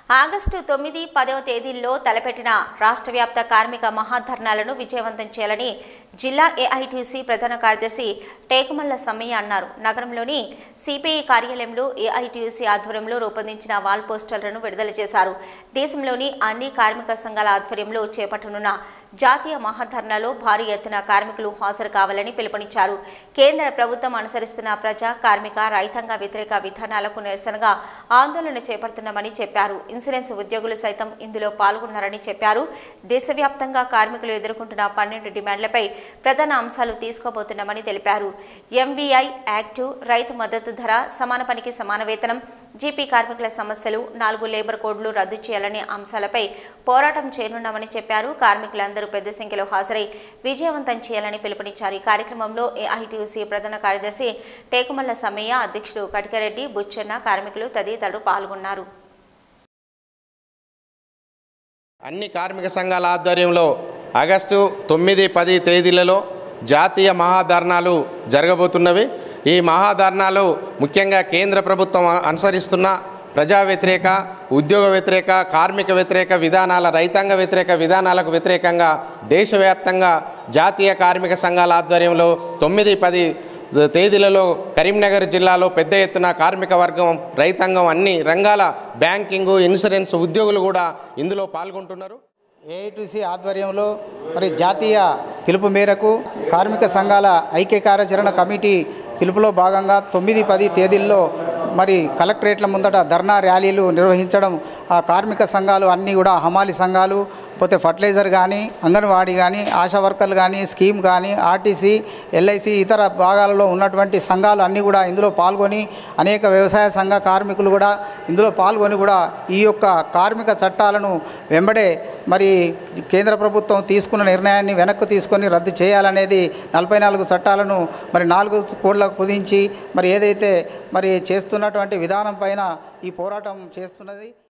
August తొమ్మిది పదవ తేదీల్లో తలపెట్టిన రాష్ట్ర వ్యాప్త కార్మిక మహాధర్నాలను విజయవంతం చేయాలని జిల్లా ఏఐటీసీ ప్రధాన కార్యదర్శి టేకుమల్ల సమ్మయ్య అన్నారు నగరంలోని సిపిఐ కార్యాలయంలో ఏఐటీయూసీ ఆధ్వర్యంలో రూపొందించిన వాల్ పోస్టర్లను విడుదల చేశారు దేశంలోని అన్ని కార్మిక సంఘాల ఆధ్వర్యంలో చేపట్టనున్న జాతీయ మహాధర్నాలో భారీ ఎత్తున కార్మికులు హాజరు కావాలని పిలుపునిచ్చారు కేంద్ర ప్రభుత్వం అనుసరిస్తున్న ప్రజా కార్మిక రైతాంగ వ్యతిరేక విధానాలకు నిరసనగా ఆందోళన చేపడుతున్నామని చెప్పారు ఇన్సూరెన్స్ ఉద్యోగులు సైతం ఇందులో పాల్గొన్నారని చెప్పారు దేశవ్యాప్తంగా కార్మికులు ఎదుర్కొంటున్న పన్నెండు డిమాండ్లపై ప్రధాన అంశాలు తీసుకోబోతున్నామని తెలిపారు ఎంవీఐ యాక్టు రైతు మద్దతు ధర సమాన పనికి సమాన వేతనం జీపీ కార్మికుల సమస్యలు నాలుగు లేబర్ కోడ్లు రద్దు చేయాలనే అంశాలపై పోరాటం చేయనున్నామని చెప్పారు కార్మికులందరూ పెద్ద సంఖ్యలో హాజరై విజయవంతం చేయాలని పిలుపునిచ్చారు ఈ కార్యక్రమంలో ఏఐటీయూసీ ప్రధాన కార్యదర్శి టేకుమల్ల సమ్మయ్య అధ్యక్షుడు కటికరెడ్డి బుచ్చన్న కార్మికులు తదితరులు పాల్గొన్నారు అన్ని కార్మిక సంఘాల ఆధ్వర్యంలో ఆగస్టు తొమ్మిది పది తేదీలలో జాతీయ మహాధర్నాలు జరగబోతున్నవి ఈ మహాధర్నాలు ముఖ్యంగా కేంద్ర ప్రభుత్వం అనుసరిస్తున్న ప్రజా వ్యతిరేక ఉద్యోగ వ్యతిరేక కార్మిక వ్యతిరేక విధానాల రైతాంగ వ్యతిరేక విధానాలకు వ్యతిరేకంగా దేశవ్యాప్తంగా జాతీయ కార్మిక సంఘాల ఆధ్వర్యంలో తొమ్మిది పది తేదీలలో కరీంనగర్ జిల్లాలో పెద్ద ఎత్తున కార్మిక వర్గం రైతాంగం అన్ని రంగాల బ్యాంకింగ్ ఇన్సూరెన్స్ ఉద్యోగులు కూడా ఇందులో పాల్గొంటున్నారు ఏఐటీసీ ఆధ్వర్యంలో మరి జాతీయ పిలుపు మేరకు కార్మిక సంఘాల ఐక్య కార్యాచరణ కమిటీ పిలుపులో భాగంగా తొమ్మిది పది తేదీల్లో మరి కలెక్టరేట్ల ముందట ధర్నా ర్యాలీలు నిర్వహించడం ఆ కార్మిక సంఘాలు అన్నీ కూడా హమాలి సంఘాలు పోతే ఫర్టిలైజర్ కానీ అంగన్వాడీ కానీ ఆశా వర్కర్లు కానీ స్కీమ్ కానీ ఆర్టీసీ ఎల్ఐసి ఇతర భాగాలలో ఉన్నటువంటి సంఘాలు అన్నీ కూడా ఇందులో పాల్గొని అనేక వ్యవసాయ సంఘ కార్మికులు కూడా ఇందులో పాల్గొని కూడా ఈ యొక్క కార్మిక చట్టాలను వెంబడే మరి కేంద్ర ప్రభుత్వం తీసుకున్న నిర్ణయాన్ని వెనక్కు తీసుకొని రద్దు చేయాలనేది నలభై నాలుగు చట్టాలను మరి నాలుగు కోడ్లకు కుదించి మరి ఏదైతే మరి చేస్తున్నటువంటి విధానం పైన ఈ పోరాటం చేస్తున్నది